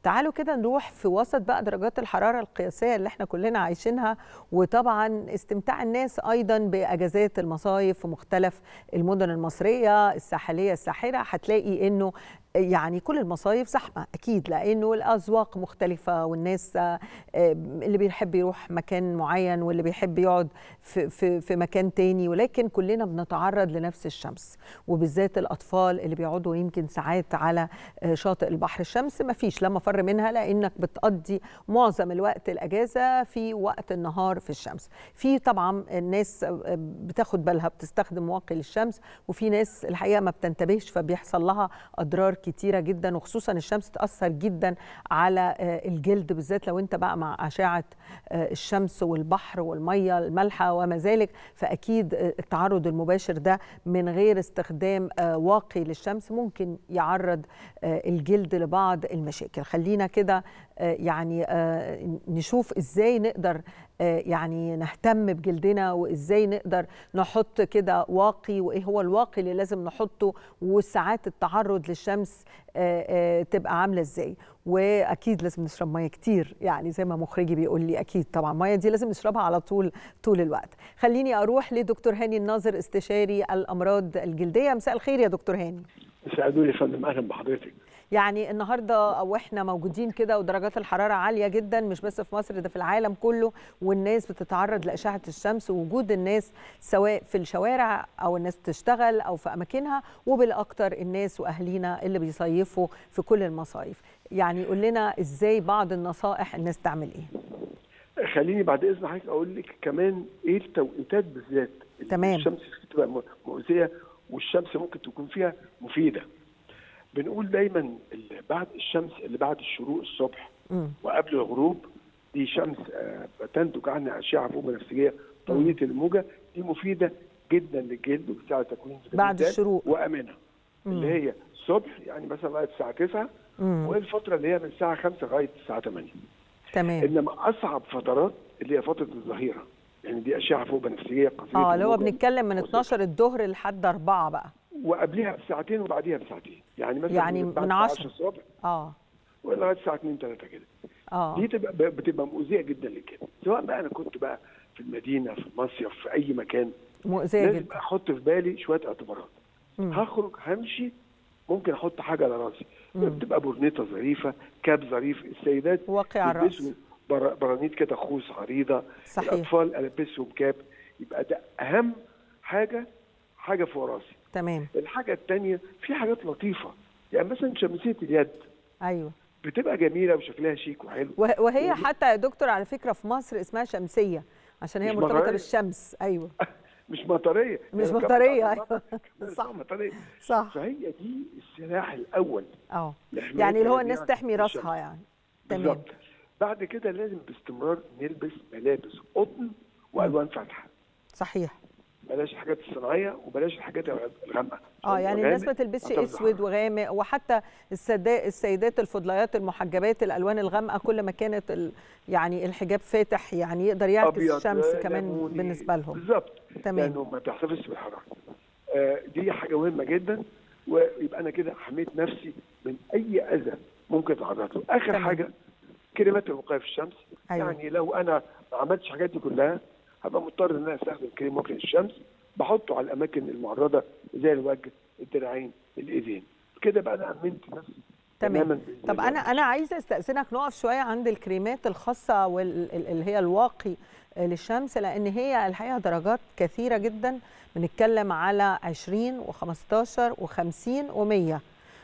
تعالوا كده نروح في وسط بقى درجات الحرارة القياسية اللي احنا كلنا عايشينها وطبعا استمتاع الناس أيضا بأجازات المصايف في مختلف المدن المصرية الساحلية الساحرة هتلاقي إنه يعني كل المصايف زحمة أكيد لأنه الأذواق مختلفة والناس اللي بيحب يروح مكان معين واللي بيحب يقعد في, في, في مكان تاني ولكن كلنا بنتعرض لنفس الشمس وبالذات الأطفال اللي بيقعدوا يمكن ساعات على شاطئ البحر الشمس ما فيش لا مفر منها لأنك بتقضي معظم الوقت الأجازة في وقت النهار في الشمس في طبعا الناس بتاخد بالها بتستخدم واقي للشمس وفي ناس الحقيقة ما بتنتبهش فبيحصل لها أضرار كتيره جدا وخصوصا الشمس تاثر جدا على الجلد بالذات لو انت بقى مع اشعه الشمس والبحر والميه المالحه وما ذلك فاكيد التعرض المباشر ده من غير استخدام واقي للشمس ممكن يعرض الجلد لبعض المشاكل خلينا كده يعني نشوف ازاي نقدر يعني نهتم بجلدنا وازاي نقدر نحط كده واقي وايه هو الواقي اللي لازم نحطه وساعات التعرض للشمس تبقى عامله ازاي واكيد لازم نشرب ميه كتير يعني زي ما مخرجي بيقول لي اكيد طبعا الميه دي لازم نشربها على طول طول الوقت خليني اروح لدكتور هاني الناظر استشاري الامراض الجلديه مساء الخير يا دكتور هاني سعدوني يا فندم اهلا بحضرتك يعني النهارده او احنا موجودين كده ودرجات الحراره عاليه جدا مش بس في مصر ده في العالم كله والناس بتتعرض لاشعه الشمس ووجود الناس سواء في الشوارع او الناس بتشتغل او في اماكنها وبالاكثر الناس واهالينا اللي بيصيفوا في كل المصايف يعني قول لنا ازاي بعض النصائح الناس تعمل ايه خليني بعد اذن حضرتك اقول لك كمان ايه التوقيتات بالذات تمام الشمس بتبقى مؤذيه والشمس ممكن تكون فيها مفيده بنقول دايما اللي بعد الشمس اللي بعد الشروق الصبح م. وقبل الغروب دي شمس تنتج عنها اشعه فوق بنفسجيه طويله الموجه دي مفيده جدا للجلد وبتساعد تكوين بعد الشروق وامنه اللي هي الصبح يعني مثلا لغايه الساعه 9 والفتره اللي هي من الساعه 5 لغايه الساعه 8 تمام انما اصعب فترات اللي هي فتره الظهيره يعني دي اشعه فوق بنفسجيه قصيره اه اللي هو بنتكلم من 12 الظهر لحد 4 بقى وقبلها بساعتين وبعديها بساعتين يعني مثلا يعني من 10 الصبح اه ولغايه الساعه 2 3 كده اه دي تبقى بتبقى مؤذيه جدا للجلد سواء بقى انا كنت بقى في المدينه في المصيف في اي مكان مؤذيه لازم جدا احط في بالي شويه اعتبارات هخرج همشي ممكن احط حاجه على راسي بتبقى برنيطه ظريفه كاب ظريف السيدات واقي على الراس برانيت كده خوص عريضه صحيح. الاطفال البسهم كاب يبقى ده اهم حاجه حاجه فوق راسي تمام الحاجه الثانيه في حاجات لطيفه يعني مثلا شمسيه اليد ايوه بتبقى جميله وشكلها شيك وحلو وهي ودي... حتى يا دكتور على فكره في مصر اسمها شمسيه عشان هي مرتبطه مطرية. بالشمس ايوه مش مطريه مش مطريه ايوه صح مطريه صح فهي دي السلاح الاول اه يعني اللي هو الناس تحمي راسها يعني تمام بالظبط بعد كده لازم باستمرار نلبس ملابس قطن والوان فاتحه صحيح بلاش الحاجات الصناعيه وبلاش الحاجات الغامقه اه يعني الناس ما تلبسش اسود وغامق وحتى السيدات الفضليات المحجبات الالوان الغامقه كل ما كانت ال... يعني الحجاب فاتح يعني يقدر يعكس الشمس كمان بالنسبه لهم بالظبط تمام لانه ما بيحتفظش بالحراره آه دي حاجه مهمه جدا ويبقى انا كده حميت نفسي من اي اذى ممكن اتعرض له اخر تمام. حاجه كريمات الوقايه في الشمس أيوة. يعني لو انا ما عملتش الحاجات دي كلها هبقى مضطر ان انا استخدم كريم واقي الشمس بحطه على الاماكن المعرضه زي الوجه الدراعين الايدين كده بقى انا امنت نفسي تمام طب انا انا عايزه استاذنك نقف شويه عند الكريمات الخاصه واللي هي الواقي للشمس لان هي الحقيقه درجات كثيره جدا بنتكلم على 20 و15 و50 و100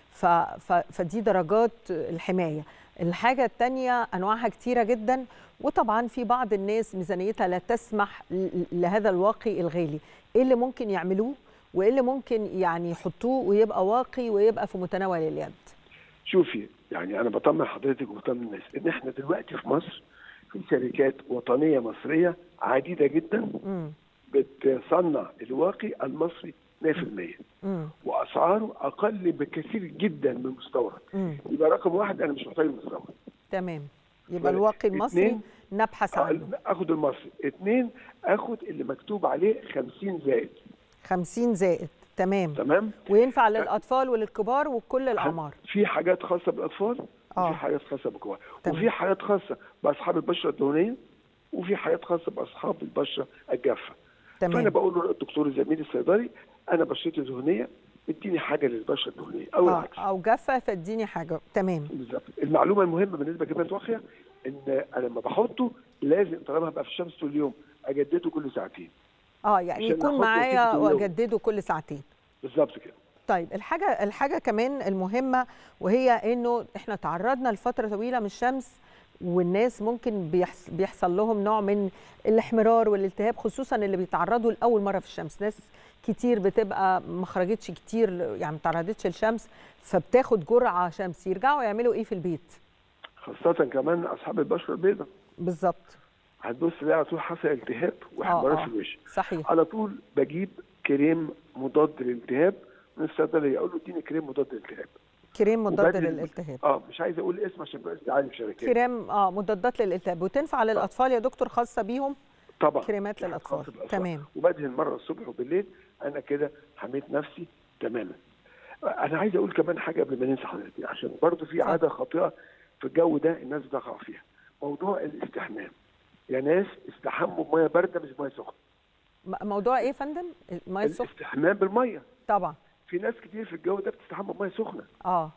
فدي درجات الحمايه الحاجه الثانيه انواعها كثيره جدا وطبعا في بعض الناس ميزانيتها لا تسمح لهذا الواقي الغالي ايه اللي ممكن يعملوه وايه اللي ممكن يعني يحطوه ويبقى واقي ويبقى في متناول اليد شوفي يعني انا بطمن حضرتك وبطمن الناس ان احنا دلوقتي في مصر في شركات وطنيه مصريه عديده جدا م. بتصنع الواقي المصري 100% م. واسعاره اقل بكثير جدا من المستورد يبقى رقم واحد انا مش محتاج المستورد تمام يبقى الواقي المصري نبحث عنه اخد المصري اثنين اخد اللي مكتوب عليه 50 زائد 50 زائد تمام تمام وينفع للاطفال وللكبار وكل الاعمار في حاجات خاصه بالاطفال آه. وفي حاجات خاصه بالكوارث تمام. وفي حاجات خاصه باصحاب البشره الدهنيه وفي حاجات خاصه باصحاب البشره الجافه فانا تمام بقول له الدكتور الزميل الصيدلي انا بشرتي دهنيه اديني حاجه للبشره الدهنيه او اه العكس او جافه فاديني حاجه تمام بالظبط المعلومه المهمه بالنسبه لكلمه واقيه ان انا لما بحطه لازم طالما هبقى في الشمس طول اليوم اجدده كل ساعتين اه يعني عشان يكون أحطه معايا فيه كل يوم. واجدده كل ساعتين بالظبط كده طيب الحاجه الحاجه كمان المهمه وهي انه احنا تعرضنا لفتره طويله من الشمس والناس ممكن بيحص بيحصل لهم نوع من الاحمرار والالتهاب خصوصا اللي بيتعرضوا لاول مره في الشمس ناس كتير بتبقى ما خرجتش كتير يعني ما تعرضتش للشمس فبتاخد جرعه شمس يرجعوا يعملوا ايه في البيت خاصه كمان اصحاب البشره البيضاء بالظبط هتبص تلاقي على طول حصل التهاب واحمرار آه. في الوش صحيح على طول بجيب كريم مضاد للالتهاب من الصيدليه اقول له اديني كريم مضاد للالتهاب كريم مضاد وبدل- للالتهاب اه مش عايز اقول اسم عشان بقى عارف شركات كريم اه مضادات للالتهاب وتنفع للاطفال يا دكتور خاصه بيهم طبعا كريمات يعني للأطفال. خاص بالأطفال. تمام. وبدهن مره الصبح وبالليل انا كده حميت نفسي تماما انا عايز اقول كمان حاجه قبل ما ننسى حضرتك عشان برضو في اتفضل. عاده خاطئه في الجو ده الناس بتقع فيها موضوع الاستحمام يا ناس استحموا بميه بارده مش بميه سخنه م- موضوع ايه يا فندم الميه السخنه الاستحمام بالميه طبعا في ناس كتير في الجو ده بتستحمى بميه سخنه اه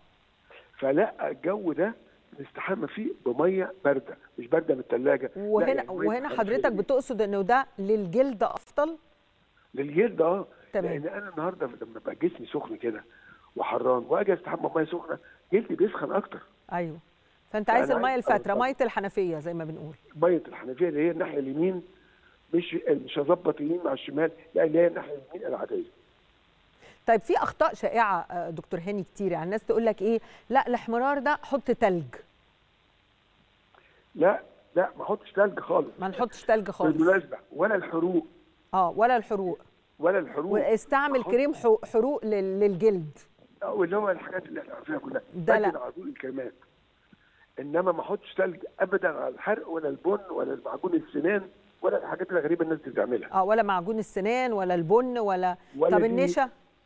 فلا الجو ده نستحمى فيه بميه بارده مش بارده من الثلاجه وهنا وهنا حضرتك بتقصد انه ده للجلد افضل للجلد اه تمام. لان انا النهارده لما بقى جسمي سخن كده وحران واجي استحمى بميه سخنه جلدي بيسخن اكتر ايوه فانت عايز أنا الميه عايز- الفتره أه، ميه الحنفيه زي ما بنقول ميه الحنفيه اللي هي الناحيه اليمين مش مش هظبط اليمين مع الشمال لا اللي هي الناحيه اليمين العاديه طيب في اخطاء شائعه آه، دكتور هاني كتير يعني الناس تقول لك ايه لا الاحمرار ده حط تلج لا لا ما احطش ثلج خالص ما نحطش تلج خالص بالمناسبه ولا الحروق اه ولا الحروق ولا الحروق واستعمل أحط- كريم حو- حروق لل- للجلد او اللي هو الحاجات اللي احنا عارفينها كلها ده لا. بدل على طول الكريمات انما ما احطش ثلج ابدا على الحرق ولا البن ولا معجون السنان ولا الحاجات الغريبه الناس بتعملها اه ولا معجون السنان ولا البن ولا, ولا طب دي- النشا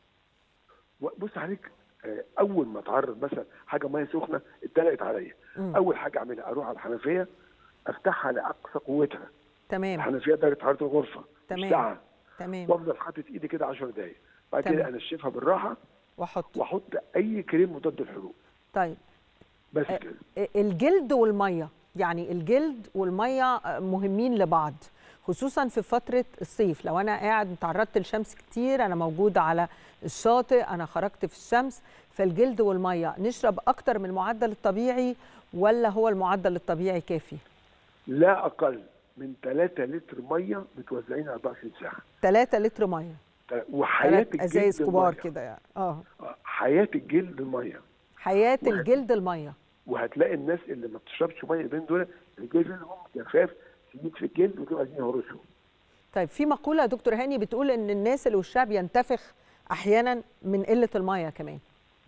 بص عليك آه، اول ما اتعرض مثلا حاجه ميه سخنه اتدلقت عليا مم. اول حاجه اعملها اروح على الحنفيه افتحها لاقصى قوتها تمام الحنفيه درجه حراره الغرفه تمام. مش ساعه تمام وافضل حاطط ايدي كده 10 دقائق بعد تمام. كده انشفها بالراحه واحط واحط اي كريم مضاد للحروق طيب بس آه، كده الجلد والميه يعني الجلد والميه مهمين لبعض خصوصا في فتره الصيف لو انا قاعد تعرضت للشمس كتير انا موجوده على الشاطئ انا خرجت في الشمس فالجلد والميه نشرب اكتر من المعدل الطبيعي ولا هو المعدل الطبيعي كافي لا اقل من 3 لتر ميه متوزعين على 24 ساعه 3 لتر ميه وحياه ثلاث الجلد ازايز كبار المية. كده يعني اه آه، حياه الجلد الميه حياه واحد. الجلد الميه وهتلاقي الناس اللي ما بتشربش ميه بين دول الجلد لهم جفاف شديد في الجلد وتبقى عايزين يهرشوا طيب في مقوله يا دكتور هاني بتقول ان الناس اللي وشها بينتفخ احيانا من قله الميه كمان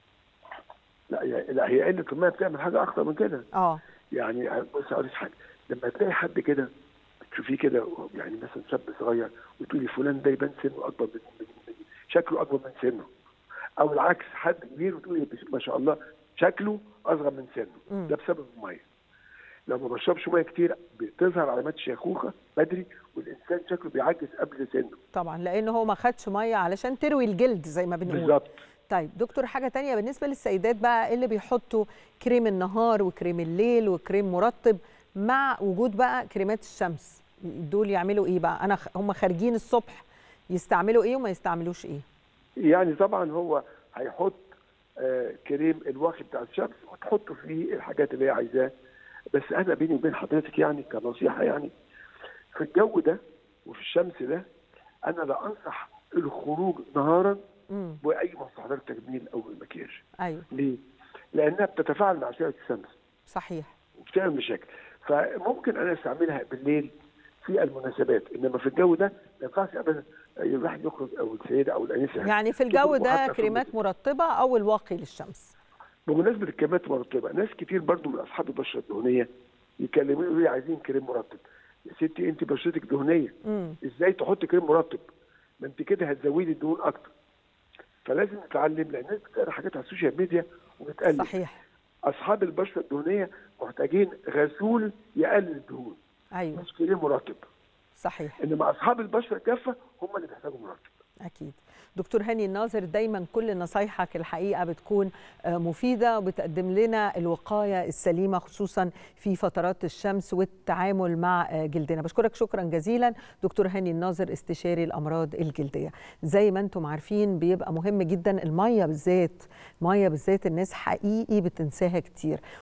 لا هي- لا هي قله الميه بتعمل حاجه اخطر من كده اه يعني بص اقول لك حاجه لما تلاقي حد كده تشوفيه كده يعني مثلا شاب صغير وتقولي فلان ده يبان سنه اكبر من من- من- شكله اكبر من سنه او العكس حد كبير وتقولي بس- ما شاء الله شكله اصغر من سنه مم. ده بسبب الميه لو ما بشربش ميه كتير بتظهر علامات الشيخوخه بدري والانسان شكله بيعجز قبل سنه طبعا لان هو ما خدش ميه علشان تروي الجلد زي ما بنقول بالظبط طيب دكتور حاجه تانية بالنسبه للسيدات بقى اللي بيحطوا كريم النهار وكريم الليل وكريم مرطب مع وجود بقى كريمات الشمس دول يعملوا ايه بقى انا خ- هم خارجين الصبح يستعملوا ايه وما يستعملوش ايه يعني طبعا هو هيحط آه كريم الواقي بتاع الشمس وتحط فيه الحاجات اللي هي عايزاه بس انا بيني وبين حضرتك يعني كنصيحه يعني في الجو ده وفي الشمس ده انا لا انصح الخروج نهارا امم باي مستحضرات تجميل او المكياج ايوه ليه؟ لانها بتتفاعل مع اشعه الشمس صحيح وبتعمل مشاكل فممكن انا استعملها بالليل في المناسبات انما في الجو ده ما ينفعش ابدا الواحد يخرج او السيده او الانسه يعني في الجو تخرج ده وحتى في كريمات مرطبه او الواقي للشمس بمناسبه الكريمات المرطبه ناس كتير برضو من اصحاب البشره الدهنيه يكلموني يقولوا لي عايزين كريم مرطب يا ستي انت بشرتك دهنيه امم ازاي تحط كريم مرطب ما انت كده هتزودي الدهون اكتر فلازم نتعلم لان الناس بتقرا حاجات على السوشيال ميديا وبتقلد صحيح اصحاب البشره الدهنيه محتاجين غسول يقلل الدهون ايوه مش كريم مرطب صحيح انما اصحاب البشره الجافه هم اللي بيحتاجوا مرطب اكيد دكتور هاني الناظر دايما كل نصايحك الحقيقه بتكون مفيده وبتقدم لنا الوقايه السليمه خصوصا في فترات الشمس والتعامل مع جلدنا بشكرك شكرا جزيلا دكتور هاني الناظر استشاري الامراض الجلديه زي ما انتم عارفين بيبقى مهم جدا الميه بالذات الميه بالذات الناس حقيقي بتنساها كتير